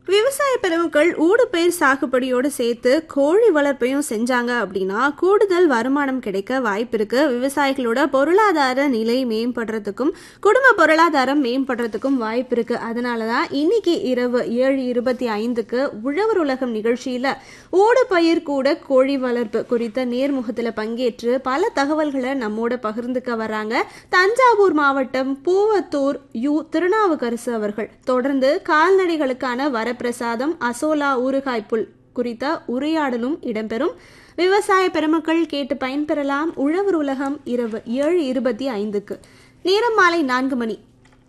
விவசாய பெருமக்கள் ஊடுபயிர் சாகுபடியோடு சேர்த்து கோழி வளர்ப்பையும் செஞ்சாங்க அப்படின்னா கூடுதல் வருமானம் கிடைக்க வாய்ப்பு இருக்கு விவசாயிகளோட பொருளாதார நிலை மேம்படுறதுக்கும் குடும்ப பொருளாதாரம் மேம்படுறதுக்கும் வாய்ப்பு இருக்கு அதனாலதான் இன்னைக்கு இரவு ஏழு இருபத்தி ஐந்துக்கு உழவர் உலகம் நிகழ்ச்சியில ஊடுபயிர் கூட கோழி வளர்ப்பு குறித்த நேர்முகத்துல பங்கேற்று பல தகவல்களை நம்மோட பகிர்ந்துக்க வர்றாங்க தஞ்சாவூர் மாவட்டம் பூவத்தூர் யு திருநாவுக்கரசு அவர்கள் தொடர்ந்து கால்நடைகளுக்கான வரப்பிரசாதம் அசோலா ஊறுகாய் புல் குறித்த உரையாடலும் இடம்பெறும் விவசாய பெருமக்கள் கேட்டு பயன்பெறலாம் உழவர் உலகம் இரவு ஏழு இருபத்தி ஐந்துக்கு நேரம் மாலை நான்கு மணி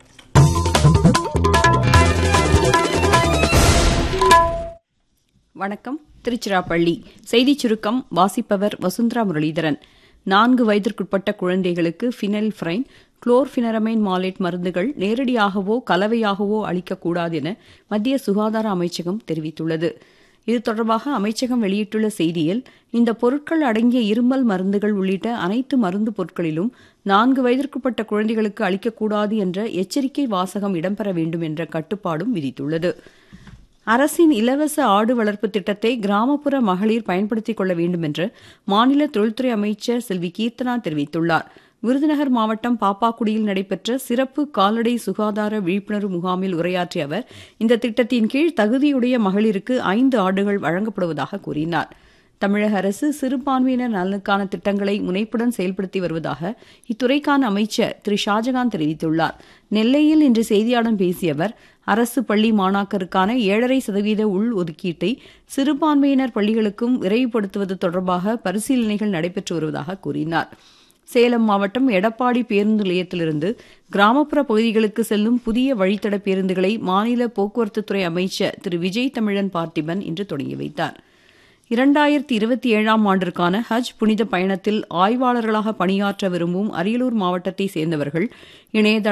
வணக்கம் திருச்சிராப்பள்ளி செய்திச் சுருக்கம் வாசிப்பவர் வசுந்தரா முரளிதரன் நான்கு வயதிற்குட்பட்ட குழந்தைகளுக்கு ஃபினைல் ஃப்ரைன் குளோர்ஃபினரமைன் மாலேட் மருந்துகள் நேரடியாகவோ கலவையாகவோ அளிக்கக்கூடாது என மத்திய சுகாதார அமைச்சகம் தெரிவித்துள்ளது இது தொடர்பாக அமைச்சகம் வெளியிட்டுள்ள செய்தியில் இந்த பொருட்கள் அடங்கிய இருமல் மருந்துகள் உள்ளிட்ட அனைத்து மருந்து பொருட்களிலும் நான்கு வயதிற்குட்பட்ட குழந்தைகளுக்கு அளிக்கக்கூடாது என்ற எச்சரிக்கை வாசகம் இடம்பெற வேண்டும் என்ற கட்டுப்பாடும் விதித்துள்ளது அரசின் இலவச ஆடு வளர்ப்பு திட்டத்தை கிராமப்புற மகளிர் பயன்படுத்திக் கொள்ள வேண்டும் என்று மாநில தொழில்துறை அமைச்சர் செல்வி கீர்த்தனா தெரிவித்துள்ளார் விருதுநகர் மாவட்டம் பாப்பாக்குடியில் நடைபெற்ற சிறப்பு கால்நடை சுகாதார விழிப்புணர்வு முகாமில் உரையாற்றிய அவர் இந்த திட்டத்தின் கீழ் தகுதியுடைய மகளிருக்கு ஐந்து ஆடுகள் வழங்கப்படுவதாக கூறினார் தமிழக அரசு சிறுபான்மையினர் நலனுக்கான திட்டங்களை முனைப்புடன் செயல்படுத்தி வருவதாக இத்துறைக்கான அமைச்சர் திரு ஷாஜகான் தெரிவித்துள்ளார் நெல்லையில் இன்று செய்தியாளர்களிடம் பேசிய அவர் அரசு பள்ளி மாணாக்கருக்கான ஏழரை சதவீத உள் ஒதுக்கீட்டை சிறுபான்மையினர் பள்ளிகளுக்கும் விரைவுபடுத்துவது தொடர்பாக பரிசீலனைகள் நடைபெற்று வருவதாக கூறினார் சேலம் மாவட்டம் எடப்பாடி பேருந்து நிலையத்திலிருந்து கிராமப்புற பகுதிகளுக்கு செல்லும் புதிய வழித்தட பேருந்துகளை மாநில போக்குவரத்துத்துறை அமைச்சர் திரு விஜய் தமிழன் பார்த்திபன் இன்று தொடங்கி வைத்தார் இரண்டாயிரத்தி இருபத்தி ஏழாம் ஆண்டிற்கான ஹஜ் புனித பயணத்தில் ஆய்வாளர்களாக பணியாற்ற விரும்பும் அரியலூர் மாவட்டத்தை சேர்ந்தவர்கள் இணையதள